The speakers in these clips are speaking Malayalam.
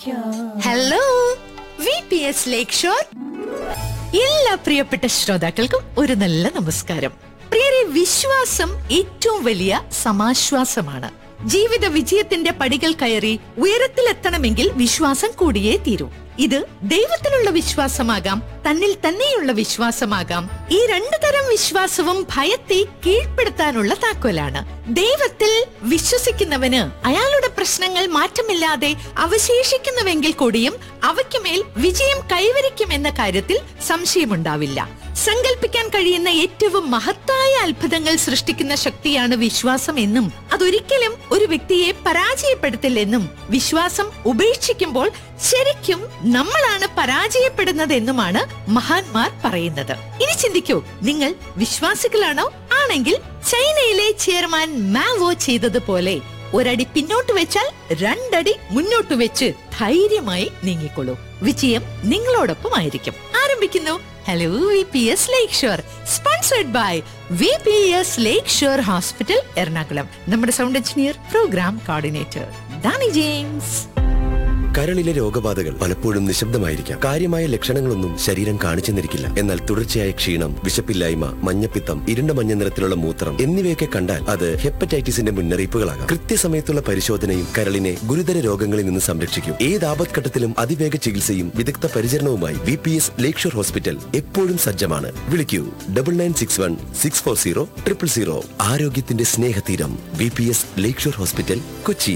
Hello V P S Lakeshore എല്ലാ പ്രിയപ്പെട്ട ശ്രോതാക്കൾക്കും ഒരു നല്ല നമസ്കാരം പ്രിയരെ വിശ്വാസം ഏറ്റവും വലിയ സമാശ്വാസമാണ് ജീവിത വിജയത്തിന്റെ പടികൾ കയറി ഉയരത്തിലെത്തണമെങ്കിൽ വിശ്വാസം കൂടിയേ തീരൂ ഇത് ദൈവത്തിലുള്ള വിശ്വാസമാകാം തന്നിൽ തന്നെയുള്ള വിശ്വാസമാകാം ഈ രണ്ടു തരം വിശ്വാസവും ഭയത്തെ കീഴ്പ്പെടുത്താനുള്ള താക്കോലാണ് ദൈവത്തിൽ വിശ്വസിക്കുന്നവന് അയാളുടെ പ്രശ്നങ്ങൾ മാറ്റമില്ലാതെ അവശേഷിക്കുന്നുവെങ്കിൽ കൂടിയും അവയ്ക്കുമേൽ വിജയം കൈവരിക്കുമെന്ന കാര്യത്തിൽ സംശയമുണ്ടാവില്ല സങ്കല്പിക്കാൻ കഴിയുന്ന ഏറ്റവും മഹത്തായ അത്ഭുതങ്ങൾ സൃഷ്ടിക്കുന്ന ശക്തിയാണ് വിശ്വാസം എന്നും അതൊരിക്കലും ഒരു വ്യക്തിയെ പരാജയപ്പെടുത്തില്ലെന്നും വിശ്വാസം ഉപേക്ഷിക്കുമ്പോൾ ശരിക്കും നമ്മളാണ് പരാജയപ്പെടുന്നത് എന്നുമാണ് മഹാന്മാർ പറയുന്നത് ഇനി ചിന്തിക്കൂ നിങ്ങൾ വിശ്വാസികളാണോ ആണെങ്കിൽ ചൈനയിലെ ചെയർമാൻ മാവോ ചെയ്തതുപോലെ ഒരടി പിന്നോട്ട് വെച്ചാൽ രണ്ടടി മുന്നോട്ട് വെച്ച് ധൈര്യമായി നീങ്ങിക്കൊള്ളൂ വിജയം നിങ്ങളോടൊപ്പം ആയിരിക്കും ആരംഭിക്കുന്നു hello V P S Lakeshore sponsored by V P S Lakeshore hospital Ernakulam നമ്മുടെ sound engineer program coordinator Dani James കരളിലെ രോഗബാധകൾ പലപ്പോഴും നിശബ്ദമായിരിക്കാം കാര്യമായ ലക്ഷണങ്ങളൊന്നും ശരീരം കാണിച്ചെന്നിരിക്കില്ല എന്നാൽ തുടർച്ചയായ ക്ഷീണം വിശപ്പില്ലായ്മ മഞ്ഞപ്പിത്തം ഇരുണ്ട മഞ്ഞ നിറത്തിലുള്ള മൂത്രം എന്നിവയൊക്കെ കണ്ടാൽ അത് ഹെപ്പറ്റൈറ്റിസിന്റെ മുന്നറിയിപ്പുകളാകാം കൃത്യസമയത്തുള്ള പരിശോധനയും കരളിനെ ഗുരുതര രോഗങ്ങളിൽ നിന്ന് സംരക്ഷിക്കും ഏത് ആപത്ഘട്ടത്തിലും അതിവേഗ ചികിത്സയും വിദഗ്ധ പരിചരണവുമായി V P S Lakeshore hospital എപ്പോഴും സജ്ജമാണ് വിളിക്കൂ double nine six one six four zero triple zero ആരോഗ്യത്തിന്റെ സ്നേഹതീരം V P S Lakeshore hospital Kochi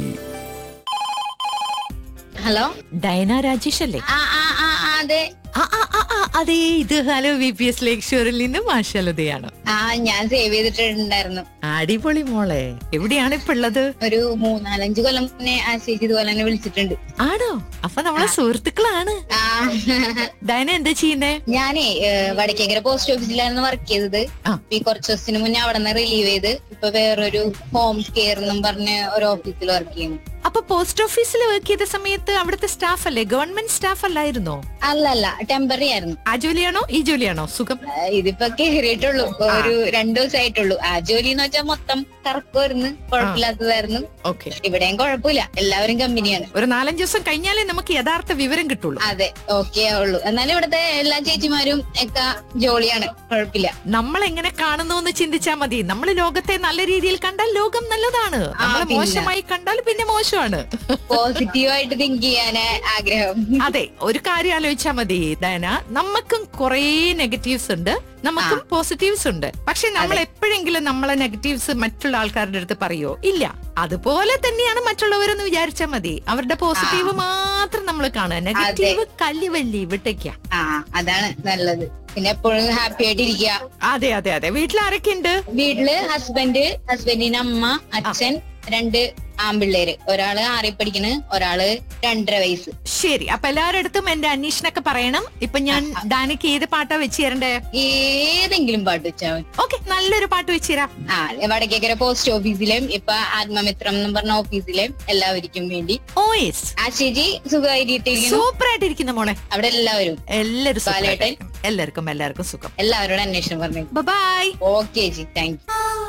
hello Diana Rajesh അല്ലേ ആ ആ ആ ആ, അതെ ആ, ആ, ആ, ആ, അതെ ഇത് hello V P S Lake ഷോറിൽ നിന്ന് മാഷലതയാണ് ആ ഞാൻ സേവ് ചെയ്തിട്ടുണ്ടായിരുന്നു അടിപൊളി മോളെ എവിടെയാണ് ഇപ്പൊ ഉള്ളത് ഒരു മൂന്നാലഞ്ച് കൊല്ലം മുന്നേ ആ ചേച്ചി ഇതുപോലെ തന്നെ വിളിച്ചിട്ടുണ്ട് ആണോ അപ്പൊ നമ്മളെ സുഹൃത്തുക്കളാണ് ആ ഡയന എന്താ ചെയ്യുന്നേ ഞാനേ ഏഹ്, വടക്കേക്കര പോസ്റ്റ് ഓഫീസിലായിരുന്നു വർക്ക് ചെയ്തത് ആ. ഇപ്പൊ ഈ കുറച്ച് ദിവസത്തിന് മുന്നേ അവിടെ നിന്ന് റിലീവ് ചെയ്ത് ഇപ്പൊ വേറൊരു ഹോം കെയർ എന്നും പറഞ്ഞ് ഒരു ഓഫീസിൽ വർക്ക് ചെയ്യുന്നു അപ്പൊ പോസ്റ്റ് ഓഫീസിൽ വർക്ക് ചെയ്ത സമയത്ത് അവിടുത്തെ സ്റ്റാഫ് അല്ലേ ഗവൺമെന്റ് സ്റ്റാഫ് അല്ലായിരുന്നോ അല്ലല്ല ടെമ്പററി ആയിരുന്നു ആ ജോലിയാണോ ഈ ജോലിയാണോ സുഖം ആ, ഇതിപ്പോ കേറിയിട്ടുള്ളൂ ഇപ്പൊ ഒരു രണ്ടു ദിവസമായിട്ടുള്ളൂ ആ ജോലി എന്ന് വെച്ചാൽ മൊത്തം കറക്കുമായിരുന്നു കുഴപ്പമില്ലാത്തതായിരുന്നു ഓക്കെ ഇവിടെയും കുഴപ്പമില്ല എല്ലാവരും കമ്പനിയാണ് ഒരു നാലഞ്ച് ദിവസം കഴിഞ്ഞാലേ നമുക്ക് യഥാർത്ഥ വിവരം കിട്ടുള്ളൂ അതെ ഓക്കെ ആവുള്ളൂ എന്നാലും ഇവിടുത്തെ എല്ലാ ചേച്ചിമാരും ഒക്കെ ജോളിയാണ് കുഴപ്പമില്ല നമ്മൾ എങ്ങനെ കാണുന്നു എന്ന് ചിന്തിച്ചാൽ മതി നമ്മൾ ലോകത്തെ നല്ല രീതിയിൽ കണ്ടാൽ ലോകം നല്ലതാണ് നമ്മൾ പിന്നെ. മോശമായി കണ്ടാൽ പിന്നെ മോശമാണ് പോസിറ്റീവായിട്ട് തിങ്ക് ചെയ്യാൻ ആഗ്രഹം അതെ ഒരു കാര്യം ആലോചിച്ചാൽ മതി ഡയന നമുക്കും കുറേ നെഗറ്റീവ്സ് ഉണ്ട് നമുക്കും പോസിറ്റീവ്സ് ഉണ്ട് പക്ഷെ നമ്മൾ എപ്പോഴെങ്കിലും നമ്മളെ നെഗറ്റീവ്സ് മറ്റുള്ള ആൾക്കാരുടെ അടുത്ത് പറയോ ഇല്ല അതുപോലെ തന്നെയാണ് മറ്റുള്ളവരെന്ന് വിചാരിച്ചാൽ മതി അവരുടെ പോസിറ്റീവ് മാത്രം നമ്മൾ കാണുക നെഗറ്റീവ് കല്ലിവല്ലി വിട്ടേക്ക ആ അതാണ് നല്ലത് പിന്നെ എപ്പോഴും ഹാപ്പി ആയിട്ട് ഇരിക്കുക അതെ അതെ അതെ വീട്ടിൽ ആരൊക്കെ ഉണ്ട് വീട്ടില് ഹസ്ബൻഡ് ഹസ്ബൻഡിന് അമ്മ അച്ഛൻ രണ്ട് ആമ്പിള്ളേര് ഒരാള് ആറി പഠിക്കണ് ഒരാള് രണ്ടര വയസ്സ് ശരി അപ്പൊ എല്ലാവരുടെ അടുത്തും എന്റെ അന്വേഷണൊക്കെ പറയണം ഇപ്പൊ ഞാൻ ഡാനയ്ക്ക് ഏത് പാട്ടാ വെച്ച് തരണ്ടേ ഏതെങ്കിലും പാട്ട് വെച്ചാൽ മതി ഓക്കെ നല്ലൊരു പാട്ട് വെച്ച് തരാം ആ വടക്കേക്കര പോസ്റ്റ് ഓഫീസിലെയും ഇപ്പൊ ആത്മമിത്രം എന്ന് പറഞ്ഞ ഓഫീസിലെയും എല്ലാവർക്കും വേണ്ടി ഓ യെസ് ആ ചേച്ചി സുഖമായിട്ടിരിക്കുന്നു സൂപ്പർ ആയിട്ടിരിക്കുന്ന മോളെ അവിടെ എല്ലാവരും എല്ലാരും ബാലേട്ടൻ. എല്ലാവർക്കും എല്ലാവർക്കും സുഖം എല്ലാവരോടും അന്വേഷണം പറഞ്ഞു ബൈ ഓക്കെ ചേച്ചി താങ്ക് യു